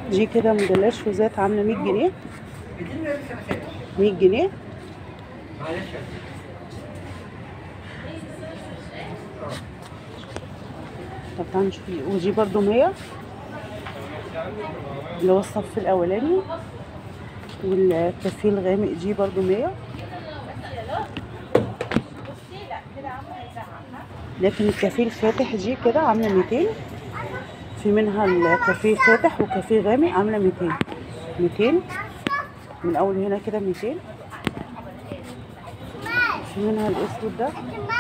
دي كده موديلات شوزات عامله 100 جنيه 100 جنيه طب تعالى نشوف دي. ودي برضو 100 اللي هو الصف الاولاني والكافيه الغامق دي برضو 100 لكن الكافيه الفاتح دي كده عامله 200 في منها الكافيه فاتح وكافيه غامق عامله 200 200 من اول هنا كده 200 في منها الاسود ده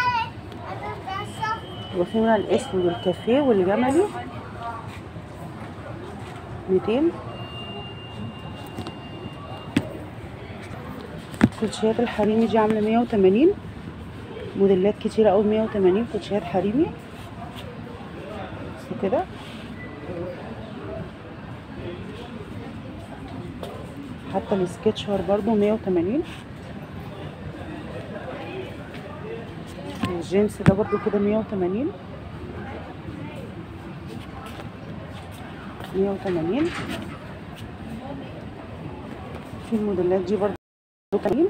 وفي منها الاسود والكافيه والجملي 200 كوتشيات الحريمي دي عامله 180 موديلات كتيرة أوي 180 كوتشيات حريمي بصوا كده حتى السكتشور برضو 180 الجينز ده برضو كده 180 180 في الموديلات دي برضو 80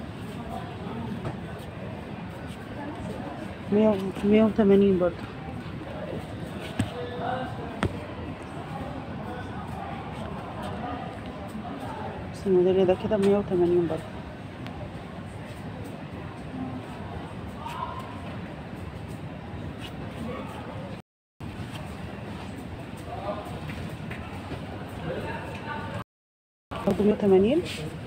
180 برضو بس الموديل ده كده 180 برضو برضو 180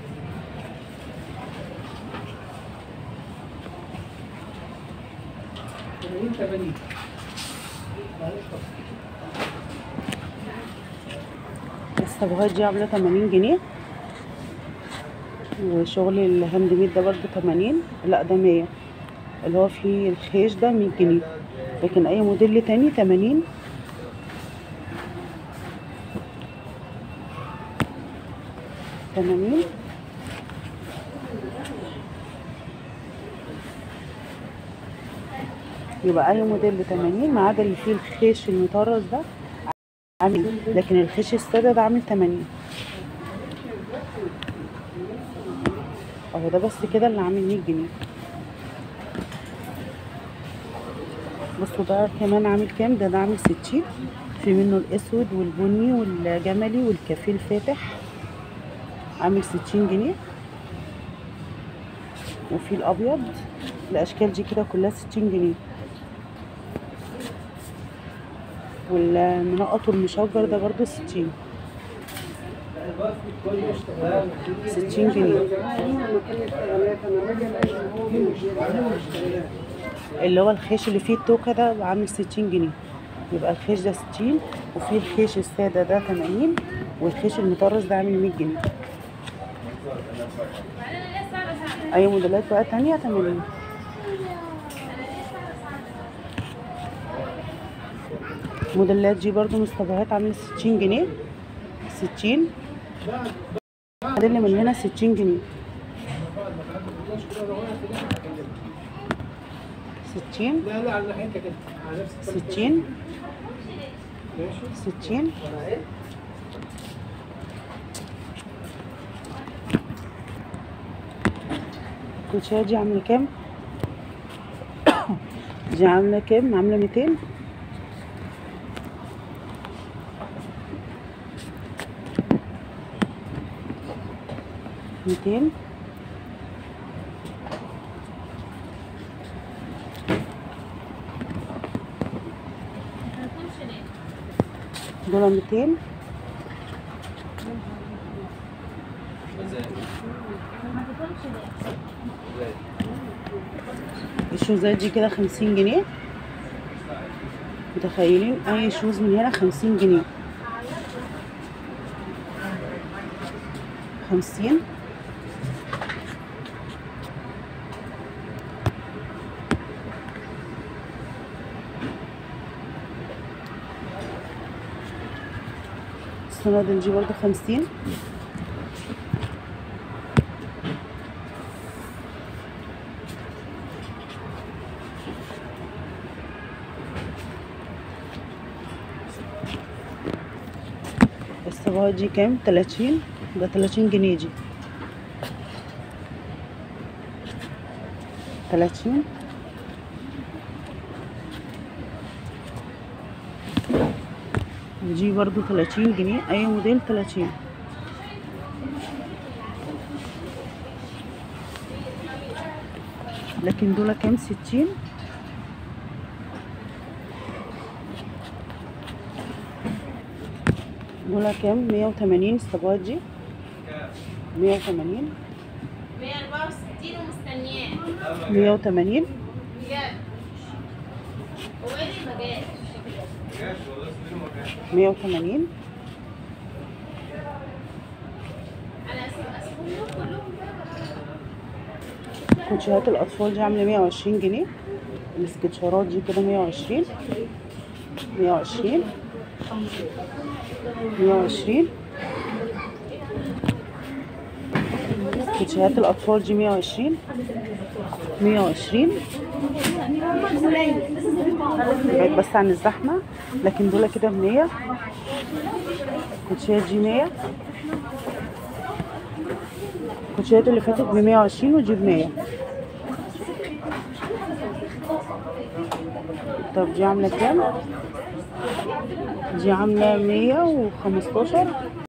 الصبغات دي عاملة 80 جنيه وشغل الهاند ميد ده برضو 80 لا ده 100 اللي هو فيه الخيش ده 100 جنيه لكن اي موديل تاني 80 80 يبقى اي موديل 80 ما عدا اللي فيه الخيش المطرز ده عامل لكن الخيش الساده ده عامل 80 اهو ده بس كده اللي عامل 100 جنيه بصوا ده كمان عامل كام ده ده عامل 60 في منه الاسود والبني والجملي والكافيه الفاتح عامل 60 جنيه وفي الابيض الاشكال دي كده كلها 60 جنيه والمنقط والمشجر ده برضو 60 60 جنيه اللي هو الخيش اللي فيه التوكة ده عامل 60 جنيه يبقى الخيش ده 60 وفي الخيش السادة ده 80 والخيش المطرز ده عامل 100 جنيه اي موديلات بقى تانية 80 موديلات دي برضو مصطبغات عامله 60 جنيه 60 موديل من هنا 60 جنيه 60 لا لا على ناحيتك انت على نفسك 60 ماشي 60 الكوتشيه دي عامله كام دي عامله كام عامله 200 200 دول 200 الشوزات دي كده 50 جنيه متخيلين اي شوز من هنا 50 جنيه 50 الصنادل دي برضه 50 الصباغة دي كام تلاتين ده تلاتين جنيه دي تلاتين ودي برضو تلاتين جنيه اي موديل تلاتين لكن دول كام ستين دول كام مية وتمانين الصباغة دي مية وتمانين 164 ومستنياه مية وتمانين بجد هو ايه اللي ما جاش؟ مية وتمانين انا اسف اسفهم كلهم كوتشيهات الأطفال دي عاملة مية وعشرين جنيه السكتشرات دي كده مية وعشرين مية وعشرين مية وعشرين كوتشيهات الأطفال دي مية وعشرين مية وعشرين بعيد بس عن الزحمة لكن دول كده بمية الكوتشيات دي مية الكوتشيات اللي فاتت بمية وعشرين ودي بمية طب دي عاملة كام؟ دي عاملة مية وخمستاشر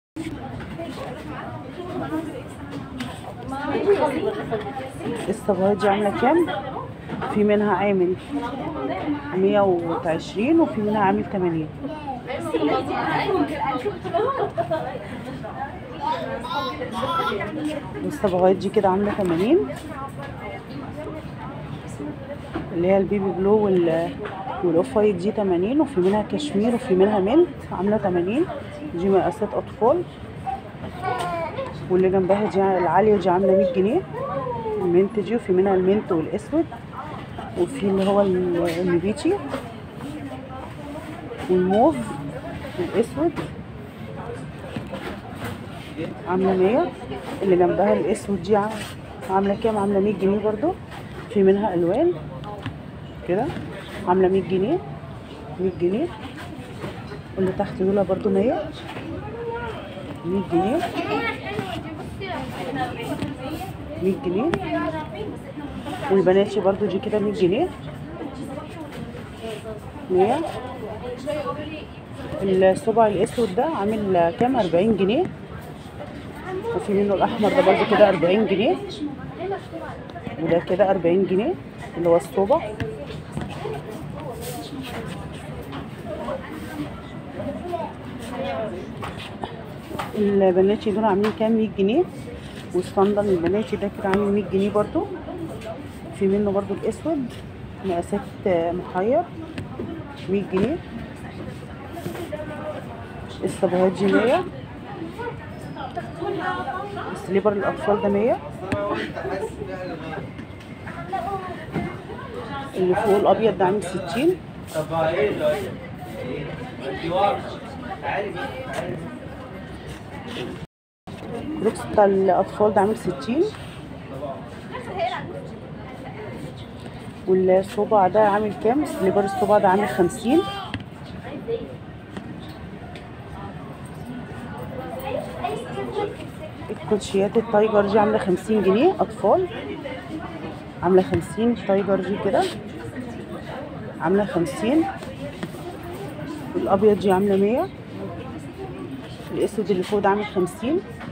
الصبايا دي عاملة كام؟ في منها عامل مية وعشرين وفي منها عامل تمانين والصبغات دي كده عاملة تمانين اللي هي البيبي بلو وال والاوف وايت دي تمانين وفي منها كشمير وفي منها مينت عاملة تمانين دي مقاسات أطفال واللي جنبها دي العالية دي عاملة مية جنيه المنت دي وفي منها المنت والأسود وفي اللي هو ال- النبيتي والموف والأسود عاملة مية اللي جنبها الأسود دي عام- عاملة كام عاملة مية جنيه برضو في منها ألوان كده عاملة مية جنيه مية جنيه واللي تحت دول برضو مية مية جنيه مية جنيه والبناتي برضو دي كده مية جنيه مية الصبع الأسود ده عامل كام أربعين جنيه وفي منه الأحمر ده برضو كده أربعين جنيه وده كده أربعين جنيه اللي هو الصبع البناتي دول عاملين كام 100 جنيه والصندل البناتي ده كده عامل 100 جنيه برضو في منه برضو الاسود مقاسات آه، محير 100 جنيه الصبغات دي 100 السليبر الاطفال ده 100 اللي فوق الابيض ده عامل 60 طب ايه ده؟ الديوار تعالي تعالي الكروكس بتاع الاطفال ده عامل 60 والصبع ده عامل كام سليبر الصبع ده عامل 50 الكوتشيات التايجر دي عامله 50 جنيه اطفال عامله 50 تايجر دي كده عامله 50 الابيض دي عامله 100 الاسود اللي فوق ده عامل 50